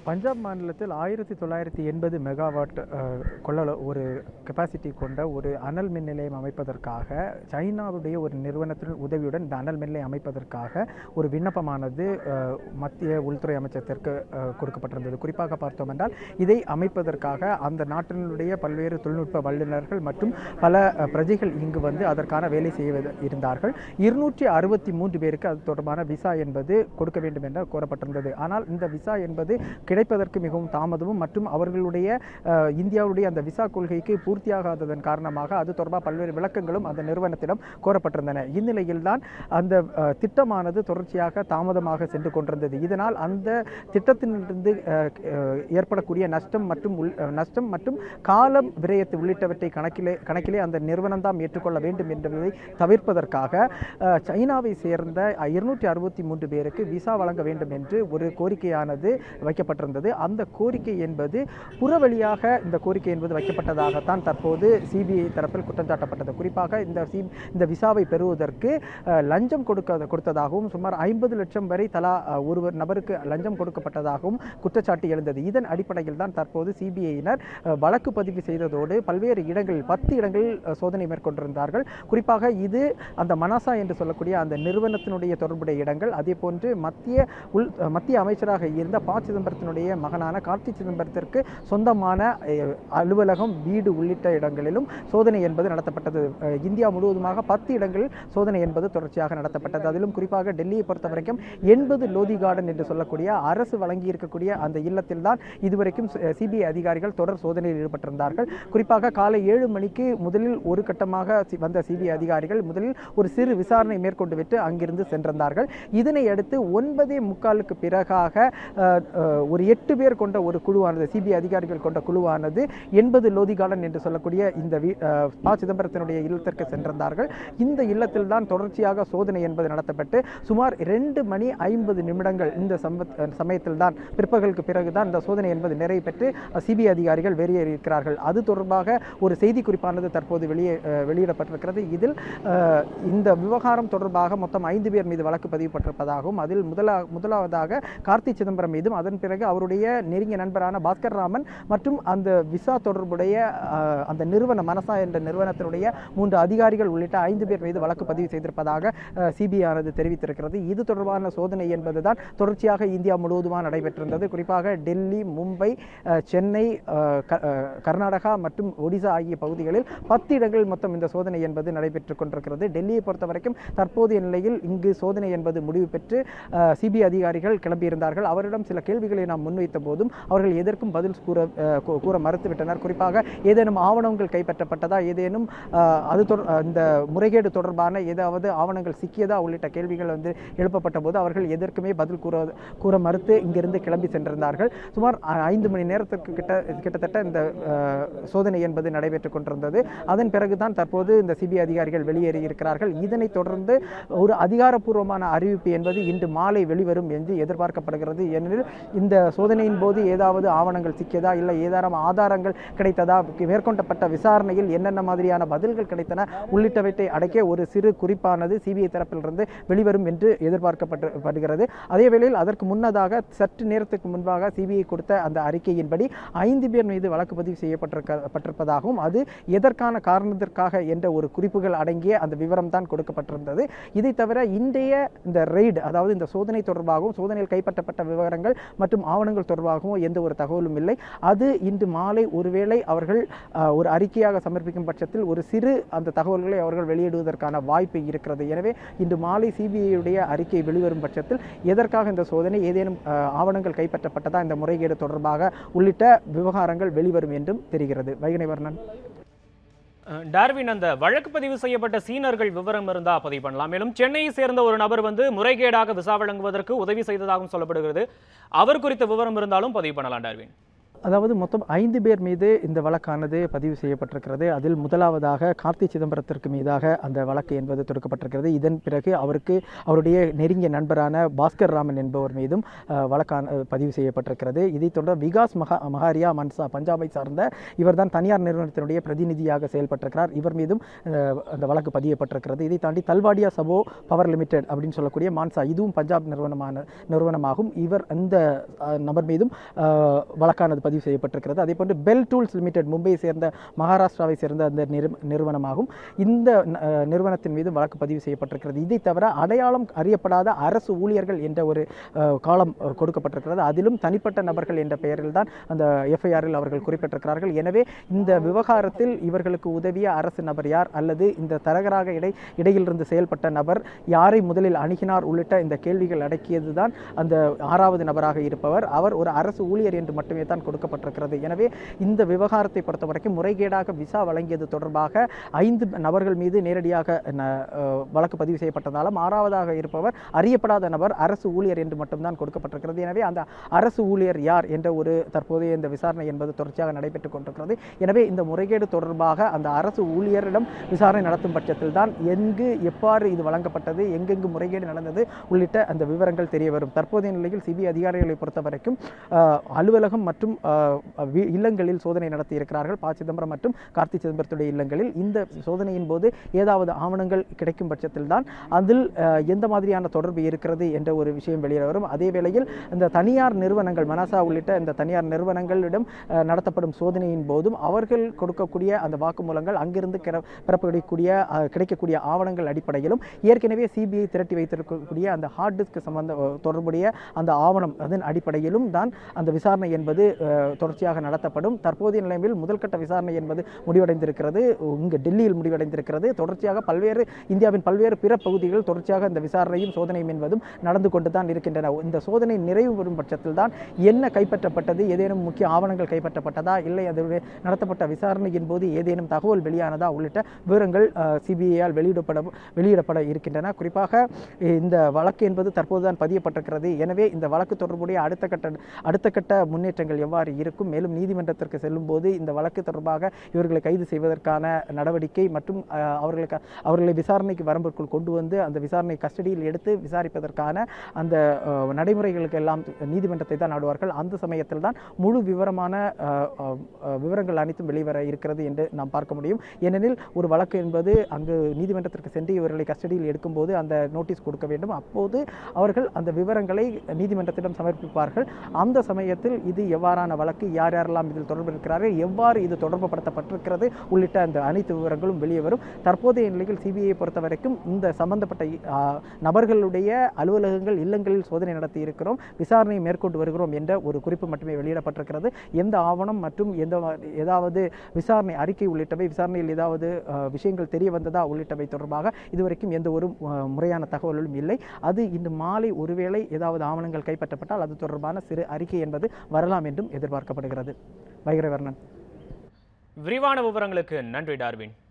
பஞ்சாப் மாநிலத்தில் ஆயிரத்தி தொள்ளாயிரத்தி எண்பது மெகாவாட் அஹ், கொள்ள ஒரு கெப்பாசிட்டி கொண்ட ஒரு அனல் மின் நிலையம் அமைப்பதற்காக சைனாவுடைய ஒரு நிறுவனத்தின் உதவியுடன் இந்த அனல் மின் நிலையம் அமைப்பதற்காக ஒரு விண்ணப்பமானது அஹ், மத்திய உள்துறை அமைச்சகத்திற்கு அஹ், கொடுக்கப்பட்டிருந்தது குறிப்பாக பார்த்தோம் என்றால் இதை அமைப்பதற்காக அந்த நாட்டினுடைய பல்வேறு தொழில்நுட்ப வல்லுநர்கள் மற்றும் பல அஹ், பிரஜைகள் இங்கு வந்து அதற்கான வேலை செய்வது இருந்தார்கள் இருநூற்றி அறுபத்தி மூன்று பேருக்கு அது தொடர்பான விசா என்பது கொடுக்க வேண்டும் என்று கோரப்பட்டிருந்தது ஆனால் இந்த விசா என்பது கிடைப்பதற்கு மிகவும் தாமதமும் மற்றும் அவர்களுடைய அஹ், இந்தியாவுடைய அந்த விசா கொள்கைக்கு பூர்த்தியாகாததன் காரணமாக அது தொடர்பாக பல்வேறு விளக்கங்களும் அந்த நிறுவனத்திடம் கோரப்பட்டிருந்தன இந்நிலையில்தான் அந்த அஹ், திட்டமானது தொடர்ச்சியாக தாமதமாக சென்று கொண்டிருந்தது இதனால் அந்த திட்டத்திலிருந்து அஹ், அஹ், ஏற்படக்கூடிய நஷ்டம் மற்றும் உள்- அஹ், நஷ்டம் மற்றும் காலம் விரயத்தை உள்ளிட்டவற்றை கணக்கிலே கணக்கிலே அந்த நிறுவனம் தான் ஏற்றுக்கொள்ள வேண்டும் என்பதை தவிர்ப்பதற்காக அஹ், சைனாவை சேர்ந்த இருநூற்றி அறுபத்தி மூன்று பேருக்கு விசா வழங்க வேண்டும் என்று ஒரு கோரிக்கையானது வைக்கப்பட்டிருந்தது அந்த கோரிக்கை என்பது புறவழியாக இந்த கோரிக்கை என்பது வைக்கப்பட்டதாகத்தான் தற்போது சிபிஐ தரப்பில் குற்றம் சாட்டப்பட்டது குறிப்பாக இந்த சி இந்த விசாவை பெறுவதற்கு அஹ், லஞ்சம் கொடுக்க கொடுத்ததாகவும் சுமார் ஐம்பது லட்சம் வரை தலா அஹ், ஒருவர் நபருக்கு லஞ்சம் கொடுக்கப்பட்டதாகவும் குற்றச்சாட்டு எழுந்தது இதன் அடிப்படையில் தான் தற்போது சிபிஐயினர் வழக்கு பதிவு செய்ததோடு பல்வேறு இடங்களில் பத்து இடங்களில் அஹ், சோதனை மேற்கொண்டிருந்தார்கள் குறிப்பாக இது அந்த மனாசா என்று சொல்லக்கூடிய அந்த நிறுவனத்தினுடைய தொடர்புடைய இடங்கள் அதே போன்று மத்திய உள் அஹ், மத்திய அமைச்சராக இருந்த ப சிதம்பரத்தினுடைய மகனான கார்த்தி சிதம்பரத்திற்கு சொந்தமான அஹ், அலுவலகம் வீடு உள்ளிட்ட இடங்களிலும் சோதனை என்பது நடத்தப்பட்டது அஹ், இந்தியா முழுவதுமாக பத்து இடங்களில் சோதனை என்பது தொடர்ச்சியாக நடத்தப்பட்டது அதிலும் குறிப்பாக டெல்லியை பொறுத்த வரைக்கும் எண்பது லோதி கார்டன் என்று சொல்லக்கூடிய அரசு வழங்கி இருக்கக்கூடிய அந்த இல்லத்தில் தான் இதுவரைக்கும் சிபிஐ அதிகாரிகள் தொடர் சோதனையில் ஈடுபட்டிருந்தார்கள் குறிப்பாக காலை ஏழு மணிக்கு முதலில் ஒரு கட்டமாக சி- வந்த சிபிஐ அதிகாரிகள் முதலில் ஒரு சிறு விசாரணை மேற்கொண்டு விட்டு அங்கிருந்து சென்றிருந்தார்கள் இதனை அடுத்து ஒன்பதே முக்காலுக்கு பிறகாக அஹ், அஹ், ஒரு எட்டு பேர் கொண்ட ஒரு குழுவானது சிபிஐ அதிகாரிகள் கொண்ட குழுவானது எண்பது லோதி கார்டன் என்று சொல்லக்கூடிய இந்த வீ- அஹ், ப சிதம்பரத்தினுடைய இல்லத்திற்கு சென்றிருந்தார்கள் இந்த இல்லத்தில் தான் தொடர்ச்சியாக சோதனை என்பது நடத்தப்பட்டு சுமார் ரெண்டு மணி ஐம்பது நிமிடங்கள் இந்த சம்பத் சமயத்தில் தான் பிற்பகலுக்கு பிறகுதான் இந்த சோதனை என்பது நிறைவு பெற்று சிபிஐ அதிகாரிகள் வெளியேறியிருக்கிறார்கள் அது தொடர்பாக ஒரு செய்தி குறிப்பானது தற்போது வெளியே அஹ், வெளியிடப்பட்டிருக்கிறது இதில் அஹ், இந்த விவகாரம் தொடர்பாக மொத்தம் ஐந்து பேர் மீது வழக்கு பதிவுபட்டிருப்பதாகவும் அதில் முதலா முதலாவதாக கார்த்தி சிதம்பரம் மீதும் அதன் பிறகு அவருடைய நெருங்கிய நண்பரான பாஸ்கர் ராமன் மற்றும் அந்த விசா தொடர்புடைய அஹ், அந்த நிறுவன மனசா என்ற நிறுவனத்தினுடைய மூன்று அதிகாரிகள் உள்ளிட்ட ஐந்து பேர் மீது வழக்கு பதிவு செய்திருப்பதாக சிபிஐ ஆனது தெரிவித்திருக்கிறது இது தொடர்பான சோதனை என்பதுதான் தொடர்ச்சியாக இந்தியா முழுவதுமாக நடைபெற்றிருந்தது குறிப்பாக டெல்லி மும்பை அஹ், சென்னை அஹ், க- அஹ், கர்நாடகா மற்றும் ஒடிசா ஆகிய பகுதிகளில் பத்து இடங்களில் மொத்தம் இந்த சோதனை என்பது நடைபெற்றுக் கொண்டிருக்கிறது டெல்லியை பொறுத்த வரைக்கும் தற்போதைய நிலையில் இங்கு சோதனை என்பது முடிவு பெற்று சிபிஐ அதிகாரிகள் கிளம்பியிருந்தார்கள் அவரிடம் சில கேள்விகளை நாம் முன்வைத்த போதும் அவர்கள் எதற்கும் பதில் கூற அஹ், கூ- கூற மறுத்துவிட்டனர் குறிப்பாக ஏதேனும் ஆவணங்கள் கைப்பற்றப்பட்டதா ஏதேனும் அஹ், அது தொடர் அஹ், இந்த முறைகேடு தொடர்பான ஏதாவது ஆவணங்கள் சிக்கியதா உள்ளிட்ட கேள்விகள் வந்து எழுப்பப்பட்ட போது அவர்கள் எதற்குமே பதில் கூற கூற மறுத்து இங்கிருந்து கிளம்பி சென்றிருந்தார்கள் சுமார் அ- ஐந்து மணி நேரத்திற்கு கிட்ட கிட்டத்தட்ட இந்த அஹ், சோதனை என்பது நடைபெற்றுக் கொண்டிருந்தது அதன் பிறகுதான் தற்போது இந்த சிபிஐ அதிகாரிகள் வெளியேறி இருக்கிறார்கள் இதனைத் தொடர்ந்து ஒரு அதிகாரப்பூர்வமான அறிவிப்பு என்பது இன்று மாலை வெளிவரும் என்று எதிர்பார்க்கப்படுகிறது ஏனெனில் இந்த சோதனையின் போது ஏதாவது ஆவணங்கள் சிக்கியதா இல்லை ஏதாரம் ஆதாரங்கள் கிடைத்ததா மேற்கொள்ளப்பட்ட விசாரணையில் என்னென்ன மாதிரியான பதில்கள் கிடைத்தன உள்ளிட்டவற்றை அடக்கிய ஒரு சிறு குறிப்பானது சிபிஐ தரப்பிலிருந்து வெளிவரும் என்று எதிர்பார்க்கப்பட்டு படுகிறது அதே வேளையில் அதற்கு முன்னதாக சற்று நேரத்துக்கு முன்பாக சிபிஐ கொடுத்த அந்த அறிக்கையின்படி ஐந்து பேர் மீது வழக்கு பதிவு செய்யப்பட்டிருக்க பட்டிருப்பதாகவும் அது எதற்கான காரணத்திற்காக என்ற ஒரு குறிப்புகள் அடங்கிய அந்த விவரம் தான் கொடுக்கப்பட்டிருந்தது இதை தவிர இன்றைய இந்த ரெய்டு அதாவது இந்த சோதனை தொடர்பாகவும் சோதனையில் கைப்பற்றப்பட்ட விவரங்கள் மற்றும் ஆவணங்கள் தொடர்பாகவும் எந்த ஒரு தகவலும் இல்லை அது இன்று மாலை ஒருவேளை அவர்கள் அஹ், ஒரு அறிக்கையாக சமர்ப்பிக்கும் பட்சத்தில் ஒரு சிறு அந்த தகவல்களை அவர்கள் வெளியிடுவதற்கான வாய்ப்பு இருக்கிறது எனவே இன்று மாலை சிபிஐயுடைய அறிக்கை வெளிவரும் பட்சத்தில் எதற்காக இந்த சோதனை ஏதேனும் அஹ், ஆவணங்கள் கைப்பற்றப்பட்டதா இந்த முறைகேடு தொடர்பாக உள்ளிட்ட விவகாரங்கள் வெளிவரும் என்றும் தெரிகிறது வைகனை வர்ணன் அஹ், டார்வின் அந்த வழக்கு பதிவு செய்யப்பட்ட சீனர்கள் விவரம் இருந்தா பதிவு பண்ணலாம் மேலும் சென்னையை சேர்ந்த ஒரு நபர் வந்து முறைகேடாக விசா வழங்குவதற்கு உதவி செய்ததாகவும் சொல்லப்படுகிறது அவர் குறித்த விவரம் இருந்தாலும் பதிவு பண்ணலாம் டார்வின் அதாவது மொத்தம் ஐந்து பேர் மீது இந்த வழக்கானது பதிவு செய்யப்பட்டிருக்கிறது அதில் முதலாவதாக கார்த்தி சிதம்பரத்திற்கு மீதாக அந்த வழக்கு என்பது தொடுக்கப்பட்டிருக்கிறது இதன் பிறகு அவருக்கு அவருடைய நெருங்கிய நண்பரான பாஸ்கர் ராமன் என்பவர் மீதும் அஹ், வழக்கான அஹ், பதிவு செய்யப்பட்டிருக்கிறது இதைத் தொடர்ந்து விகாஸ் மகா மகாரியா மன்சா பஞ்சாபை சார்ந்த இவர்தான் தனியார் நிறுவனத்தினுடைய பிரதிநிதியாக செயல்பட்டிருக்கிறார் இவர் மீதும் அஹ், அந்த வழக்கு பதியப்பட்டிருக்கிறது இதை தாண்டி தல்வாடியா சபோ பவர் லிமிடெட் அப்படின்னு சொல்லக்கூடிய மான்சா இதுவும் பஞ்சாப் நிறுவனமான நிறுவனமாகும் இவர் அந்த அஹ், நபர் மீதும் அஹ், வழக்கானது பதிவு செய்யப்பட்டிருக்கிறது அதே போன்று பெல் டூல்ஸ் லிமிடெட் மும்பையை சேர்ந்த மகாராஷ்டிராவை சேர்ந்த அந்த நிறு நிறுவனமாகும் இந்த அஹ், நிறுவனத்தின் மீது வழக்கு பதிவு செய்யப்பட்டிருக்கிறது இதை தவிர அடையாளம் அறியப்படாத அரசு ஊழியர்கள் என்ற ஒரு அஹ், காலம் அஹ், கொடுக்கப்பட்டிருக்கிறது அதிலும் தனிப்பட்ட நபர்கள் என்ற பெயரில் தான் அந்த எஃப்ஐஆரில் அவர்கள் குறிப்பிட்டிருக்கிறார்கள் எனவே இந்த விவகாரத்தில் இவர்களுக்கு உதவிய அரசு நபர் யார் அல்லது இந்த தரகராக இடை இடையிலிருந்து செயல்பட்ட நபர் யாரை முதலில் அணுகினார் உள்ளிட்ட இந்த கேள்விகள் அடக்கியதுதான் அந்த ஆறாவது நபராக இருப்பவர் அவர் ஒரு அரசு ஊழியர் என்று மட்டுமே தான் கொடுக்கப்பட்டிருக்கிறது எனவே இந்த விவகாரத்தை பொறுத்த வரைக்கும் முறைகேடாக விசா வழங்கியது தொடர்பாக ஐந்து நபர்கள் மீது நேரடியாக ந- அஹ், வழக்கு பதிவு செய்யப்பட்டதாலும் ஆறாவதாக இருப்பவர் அறியப்படாத நபர் அரசு ஊழியர் என்று மட்டும்தான் கொடுக்கப்பட்டிருக்கிறது எனவே அந்த அரசு ஊழியர் யார் என்ற ஒரு தற்போதைய இந்த விசாரணை என்பது தொடர்ச்சியாக நடைபெற்றுக் கொண்டிருக்கிறது எனவே இந்த முறைகேடு தொடர்பாக அந்த அரசு ஊழியரிடம் விசாரணை நடத்தும் பட்சத்தில் தான் எங்கு எவ்வாறு இது வழங்கப்பட்டது எங்கெங்கு முறைகேடு நடந்தது உள்ளிட்ட அந்த விவரங்கள் தெரிய வரும் தற்போதைய நிலையில் சிபிஐ அதிகாரிகளை பொறுத்த வரைக்கும் அஹ், அலுவலகம் மற்றும் அஹ், வி- இல்லங்களில் சோதனை நடத்தி இருக்கிறார்கள் ப சிதம்பரம் மற்றும் கார்த்தி சிதம்பரத்துடைய இல்லங்களில் இந்த சோதனையின் போது ஏதாவது ஆவணங்கள் கிடைக்கும் பட்சத்தில் தான் அதில் அஹ், எந்த மாதிரியான தொடர்பு இருக்கிறது என்ற ஒரு விஷயம் வெளியே வரும் அதே வேளையில் இந்த தனியார் நிறுவனங்கள் மனாசா உள்ளிட்ட இந்த தனியார் நிறுவனங்களிடம் அஹ், நடத்தப்படும் சோதனையின் போதும் அவர்கள் கொடுக்கக்கூடிய அந்த வாக்குமூலங்கள் அங்கிருந்து கிற- பெறப்படக்கூடிய அஹ், கிடைக்கக்கூடிய ஆவணங்கள் அடிப்படையிலும் ஏற்கனவே சிபிஐ திரட்டி வைத்திருக்கக்கூடிய அந்த ஹார்ட் டிஸ்க் சம்பந்த அஹ், தொடர்புடைய அந்த ஆவணம் அதன் அடிப்படையிலும் தான் அந்த விசாரணை என்பது அஹ், தொடர்ச்சியாக நடத்தப்படும் தற்போதைய நிலைமையில் முதல்கட்ட விசாரணை என்பது முடிவடைந்திருக்கிறது இங்கு டெல்லியில் முடிவடைந்திருக்கிறது தொடர்ச்சியாக பல்வேறு இந்தியாவின் பல்வேறு பிற பகுதிகளில் தொடர்ச்சியாக இந்த விசாரணையும் சோதனையும் என்பதும் நடந்து கொண்டு தான் இருக்கின்றன இந்த சோதனை நிறைவு பெறும் பட்சத்தில் தான் என்ன கைப்பற்றப்பட்டது ஏதேனும் முக்கிய ஆவணங்கள் கைப்பற்றப்பட்டதா இல்லை அதனுடைய நடத்தப்பட்ட விசாரணையின் போது ஏதேனும் தகவல் வெளியானதா உள்ளிட்ட விவரங்கள் சிபிஐயால் வெளியிடப்பட வெளியிடப்பட இருக்கின்றன குறிப்பாக அஹ், இந்த வழக்கு என்பது தற்போதுதான் பதியப்பட்டிருக்கிறது எனவே இந்த வழக்கு தொடர்புடைய அடுத்த கட்ட அடுத்த கட்ட முன்னேற்றங்கள் எவ்வாறு இருக்கும் மேலும் நீதிமன்றத்திற்கு செல்லும் போது இந்த வழக்கு தொடர்பாக இவர்களை கைது செய்வதற்கான நடவடிக்கை மற்றும் அஹ், அவர்களுக்கு அவர்களை விசாரணைக்கு வரம்பிற்குள் கொண்டு வந்து அந்த விசாரணை கஸ்டடியில் எடுத்து விசாரிப்பதற்கான அந்த அஹ், நடைமுறைகளுக்கு எல்லாம் நீதிமன்றத்தை தான் நாடுவார்கள் அந்த சமயத்தில் தான் முழு விவரமான அஹ், அஹ், அஹ், விவரங்கள் அனைத்தும் வெளிவர இருக்கிறது என்று நாம் பார்க்க முடியும் ஏனெனில் ஒரு வழக்கு என்பது அங்கு நீதிமன்றத்திற்கு சென்று இவர்களை கஸ்டடியில் எடுக்கும்போது அந்த நோட்டீஸ் கொடுக்க வேண்டும் அப்போது அவர்கள் அந்த விவரங்களை நீதிமன்றத்திடம் சமர்ப்பிப்பார்கள் அந்த சமயத்தில் இது எவ்வாறான வழக்கு யார் யாரெல்லாம் இதில் தொடர்பு இருக்கிறார்கள் எவ்வாறு இது தொடர்புபடுத்தப்பட்டிருக்கிறது உள்ளிட்ட அந்த அனைத்து விவரங்களும் வெளியே வரும் தற்போதைய நிலையில் சிபிஐ பொறுத்த வரைக்கும் இந்த சம்பந்தப்பட்ட ஆ, நபர்களுடைய அலுவலகங்கள் இல்லங்களில் சோதனை நடத்தி இருக்கிறோம் விசாரணை மேற்கொண்டு வருகிறோம் என்ற ஒரு குறிப்பு மட்டுமே வெளியிடப்பட்டிருக்கிறது எந்த ஆவணம் மற்றும் எந்த வ- ஏதாவது விசாரணை அறிக்கை உள்ளிட்டவை விசாரணையில் ஏதாவது ஆ, விஷயங்கள் தெரிய வந்ததா உள்ளிட்டவை தொடர்பாக இதுவரைக்கும் எந்த ஒரு ஆ, முறையான தகவலும் இல்லை அது இன்று மாலை ஒருவேளை ஏதாவது ஆவணங்கள் கைப்பற்றப்பட்டால் அது தொடர்பான சிறு அறிக்கை என்பது வரலாம் என்றும் எதிர்பார்க்கப்படுகிறது வைகரவர்ணன் விரிவான விவரங்களுக்கு நன்றி டார்வின்